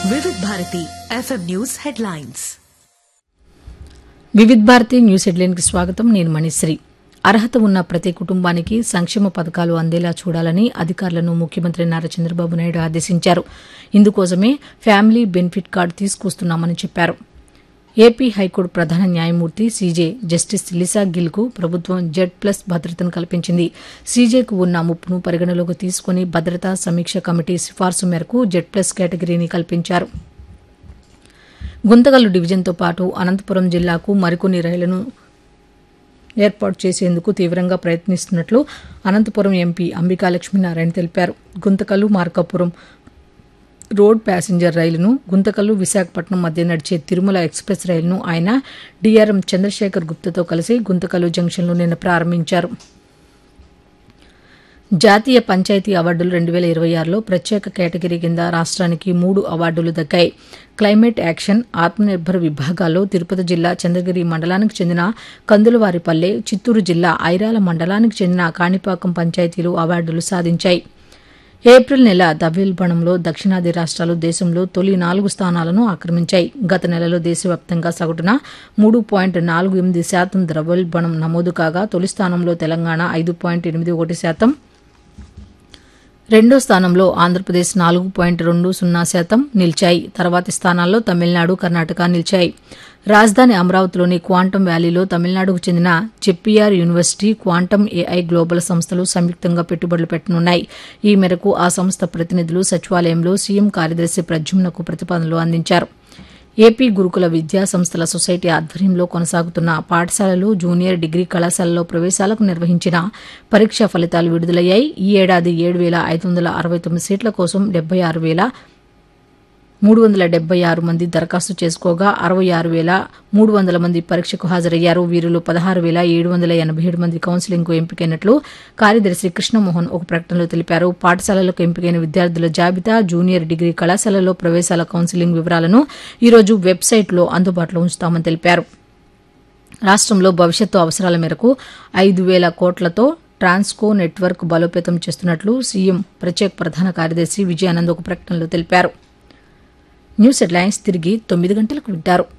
వివిధ Bharati FM news headlines Vividh Bharati news హెడ్లైన్కి స్వాగతం నేను మణిశ్రీ అర్హత ఉన్న ప్రతి కుటుంబానికి సంక్షేమ పథకాలు అందేలా చూడాలని అధికారులను ముఖ్యమంత్రి నారా చంద్రబాబు నాయుడు ఆదేశించారు ఇందుకోసమే ఫ్యామిలీ బెనిఫిట్ కార్డు తీసుకొస్తున్నామని చెప్పారు ఏపీ హైకోర్టు ప్రధాన న్యాయమూర్తి సీజే జస్టిస్ లిసా గిల్కు ప్రభుత్వం జెడ్ ప్లస్ భద్రతను కల్పించింది సీజేకు ఉన్న ముప్పును పరిగణలోకి తీసుకుని భద్రతా సమీక్ష కమిటీ సిఫార్సు మేరకు జెడ్ ప్లస్ కేటగిరీని కల్పించారు గుంతకల్లు డివిజన్తో పాటు అనంతపురం జిల్లాకు మరికొన్ని రైళ్లను ఏర్పాటు చేసేందుకు తీవ్రంగా ప్రయత్నిస్తున్నట్లు అనంతపురం ఎంపీ అంబికా లక్ష్మీనారాయణ తెలిపారు గుంతకల్లు మార్కాపురం రోడ్ ప్యాసింజర్ రైలును గుంతకల్లు విశాఖపట్నం మధ్య నడిచే తిరుమల ఎక్స్ప్రెస్ రైలును ఆయన డీఆర్ఎం చంద్రశేఖర్ గుప్తతో కలిసి గుంతకల్లు జంక్షన్లో నిన్న ప్రారంభించారు జాతీయ పంచాయతీ అవార్డులు రెండు వేల ఇరవై ఆరులో ప్రత్యేక కేటగిరీ కింద రాష్ట్రానికి మూడు అవార్డులు దక్కాయి క్లైమేట్ యాక్షన్ ఆత్మనిర్భర్ విభాగాల్లో తిరుపతి జిల్లా చంద్రగిరి మండలానికి చెందిన కందులవారిపల్లె చిత్తూరు జిల్లా ఐరాల మండలానికి చెందిన కాణిపాకం పంచాయతీలు అవార్డులు సాధించాయి ఏప్రిల్ నెల ద్రవ్యోల్బణంలో దక్షిణాది రాష్ట్రాలు దేశంలో తొలి నాలుగు స్థానాలను ఆక్రమించాయి గత నెలలో దేశవ్యాప్తంగా సగటున మూడు పాయింట్ నాలుగు ఎనిమిది శాతం ద్రవ్యోల్బణం నమోదు కాగా తొలి స్థానంలో తెలంగాణ ఐదు పాయింట్ ఎనిమిది ఒకటి శాతం రెండో స్థానంలో ఆంధ్రప్రదేశ్ నాలుగు పాయింట్ రెండు సున్నా శాతం నిలిచాయి తర్వాతి స్థానాల్లో తమిళనాడు కర్ణాటక నిలిచాయి రాజధాని అమరావతిలోని క్వాంటం వ్యాలీలో తమిళనాడుకు చెందిన చెప్పియార్ యూనివర్సిటీ క్వాంటం ఏఐ గ్లోబల్ సంస్థలు సంయుక్తంగా పెట్టుబడులు పెట్టనున్నాయి ఈ మేరకు ఆ సంస్థ ప్రతినిధులు సచివాలయంలో సీఎం కార్యదర్శి ప్రద్యుమ్నకు ప్రతిపాదనలు అందించారు ఏపీ గురుకుల విద్యా సంస్థల సొసైటీ ఆధ్వర్యంలో కొనసాగుతున్న పాఠశాలలు జూనియర్ డిగ్రీ కళాశాలలో ప్రవేశాలకు నిర్వహించిన పరీక్షా ఫలితాలు విడుదలయ్యాయి ఈ ఏడాది ఏడు వేల ఐదు వందల అరవై తొమ్మిది సీట్ల కోసం డెబ్బై ఆరు వేల మూడు వందల డెబ్బై ఆరు మంది దరఖాస్తు చేసుకోగా అరవై ఆరు వేల మూడు వందల మంది పరీక్షకు హాజరయ్యారు వీరిలో పదహారు వేల ఏడు వందల ఎనభై ఏడు మంది కౌన్సిలింగ్కు ఎంపికైనట్లు కార్యదర్శి కృష్ణమోహన్ ఒక ప్రకటనలో తెలిపారు పాఠశాలలకు ఎంపికైన విద్యార్థుల జాబితా జూనియర్ డిగ్రీ కళాశాలలో ప్రవేశాల కౌన్సిలింగ్ వివరాలను ఈరోజు వెబ్సైట్లో అందుబాటులో ఉంచుతామని తెలిపారు రాష్ట్రంలో భవిష్యత్తు అవసరాల మేరకు ఐదు వేల కోట్లతో ట్రాన్స్కో నెట్వర్క్ బలోపేతం చేస్తున్నట్లు సీఎం ప్రత్యేక ప్రధాన కార్యదర్శి విజయానంద్ ఒక ప్రకటనలో తెలిపారు న్యూస్ హెడ్లైన్స్ తిరిగి తొమ్మిది గంటలకు వింటారు